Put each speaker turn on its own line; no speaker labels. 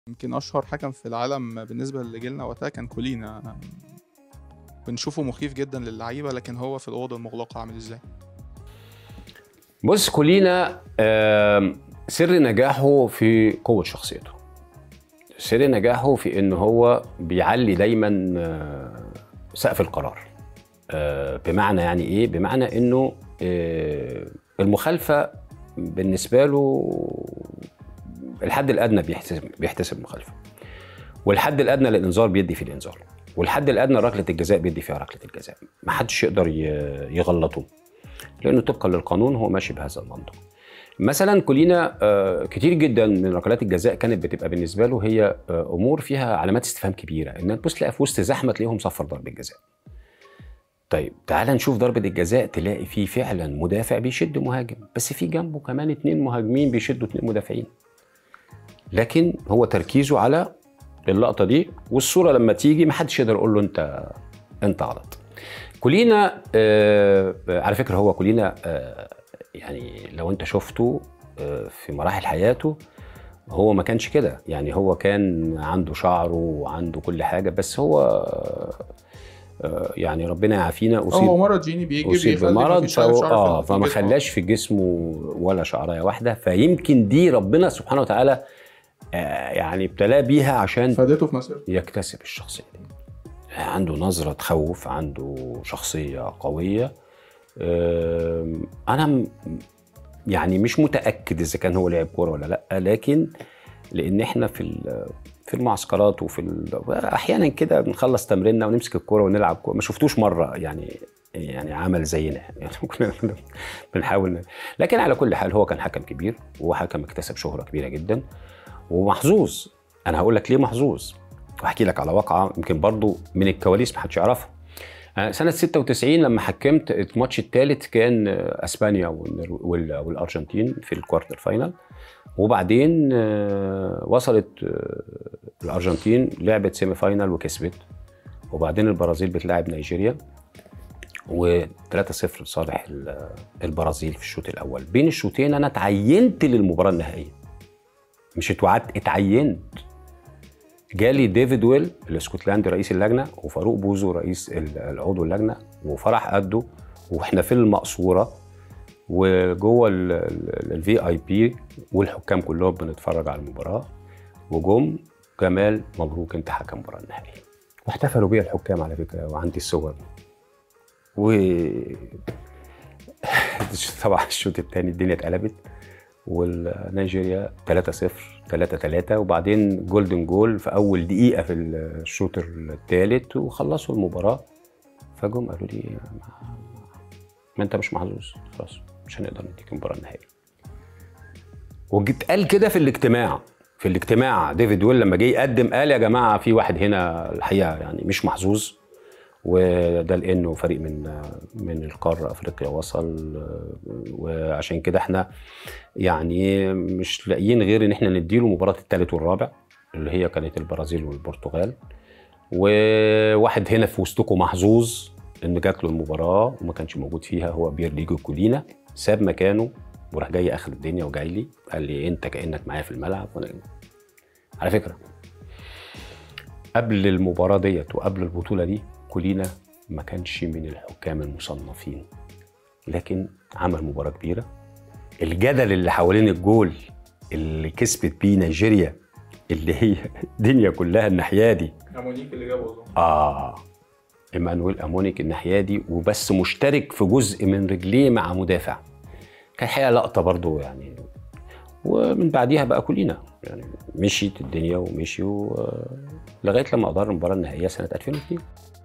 يمكن اشهر حكم في العالم بالنسبه لجيلنا وقتها كان كولينا بنشوفه مخيف جدا للعيبه لكن هو في الاوضه المغلقه عامل ازاي
بص كولينا آم، سر نجاحه في قوة شخصيته سر نجاحه في ان هو بيعلي دايما آه، سقف القرار آه، بمعنى يعني ايه بمعنى انه آه، المخالفة بالنسبة له الحد الادنى بيحتسب بيحتسب مخالفة والحد الادنى للانذار بيدي فيه الانذار والحد الادنى ركله الجزاء بيدي فيها ركله الجزاء ما حدش يقدر ي- يغلطه لانه طبقا للقانون هو ماشي بهذا المنطق مثلا كلنا آه، كتير جدا من ركلات الجزاء كانت بتبقى بالنسبه له هي آه، امور فيها علامات استفهام كبيره ان تبص تلاقي في وسط زحمه تلاقيهم صفر ضربه جزاء طيب تعال نشوف ضربه الجزاء تلاقي فيه فعلا مدافع بيشد مهاجم بس في جنبه كمان اتنين مهاجمين بيشدوا اتنين مدافعين لكن هو تركيزه على اللقطه دي والصوره لما تيجي محدش يقدر يقول له انت انت غلط كولينا آه على فكره هو كولينا آه يعني لو انت شفته آه في مراحل حياته هو ما كانش كده يعني هو كان عنده شعره وعنده كل حاجه بس هو آه يعني ربنا يعافينا
هو
اصيب
مرض جيني بيجي
اصيب
بيخلي
بمرض
مفيش شعر
فهو
في
اه فما
الجسم.
خلاش في جسمه ولا شعرايه واحده فيمكن دي ربنا سبحانه وتعالى آه يعني ابتلاه بيها عشان
فادته في مسيرته
يكتسب الشخصية دي عنده نظرة تخوف عنده شخصية قوية أم، أنا م- يعني مش متأكد إذا كان هو لعب كورة ولا لأ لكن لأن إحنا في ال- في المعسكرات وفي ال- أحيانا كده بنخلص تمريننا ونمسك الكورة ونلعب كورة ما شفتوش مرة يعني يعني عمل زينا يعني كنا بنحاول ن- لكن على كل حال هو كان حكم كبير وحكم اكتسب شهرة كبيرة جدا ومحظوظ انا هقول لك ليه محظوظ واحكي لك على واقعه يمكن برضو من الكواليس محدش يعرفها أنا سنة 96 لما حكمت الماتش الثالث كان آه، اسبانيا والنرو- وال- والارجنتين في الكوارتر فاينل وبعدين آه، وصلت آه، الارجنتين لعبت سيمي فاينل وكسبت وبعدين البرازيل بتلاعب نيجيريا و3-0 لصالح ال- البرازيل في الشوط الاول بين الشوطين انا اتعينت للمباراه النهائيه مش اتوعدت اتعينت جالي ديفيد ويل الاسكتلندي رئيس اللجنه وفاروق بوزو رئيس ال- العضو اللجنه وفرح قده واحنا في المقصوره وجوه الفي اي بي والحكام كلهم بنتفرج على المباراه وجم جمال مبروك انت حكم المباراه النهائيه واحتفلوا بيا الحكام على فكره وعندي الصور و طبعا الشوط الثاني الدنيا اتقلبت والنيجيريا 3-0 3-3 وبعدين جولدن جول في اول دقيقه في الشوط الثالث وخلصوا المباراه فجم قالوا لي ما, ما انت مش محظوظ خلاص مش هنقدر نديك المباراه النهائيه وجيت قال كده في الاجتماع في الاجتماع ديفيد ويل لما جه يقدم قال يا جماعه في واحد هنا الحقيقه يعني مش محظوظ وده لانه فريق من من القاره افريقيا وصل وعشان كده احنا يعني مش لاقيين غير ان احنا نديله مباراه الثالث والرابع اللي هي كانت البرازيل والبرتغال وواحد هنا في وسطكم محظوظ ان جات له المباراه وما كانش موجود فيها هو بيرليجو كولينا ساب مكانه وراح جاي اخر الدنيا وجاي لي قال لي انت كانك معايا في الملعب وانا على فكره قبل المباراه ديت وقبل البطوله دي كولينا ما كانش من الحكام المصنفين لكن عمل مباراه كبيره الجدل اللي حوالين الجول اللي كسبت بيه نيجيريا اللي هي الدنيا كلها الناحيه دي
امونيك اللي جابه اظن
اه ايمانويل امونيك الناحيه دي وبس مشترك في جزء من رجليه مع مدافع كان حقيقه لقطه برضو يعني ومن بعديها بقى كلنا يعني مشيت الدنيا ومشيوا آه، لغايه لما ادار المباراه النهائيه سنه 2002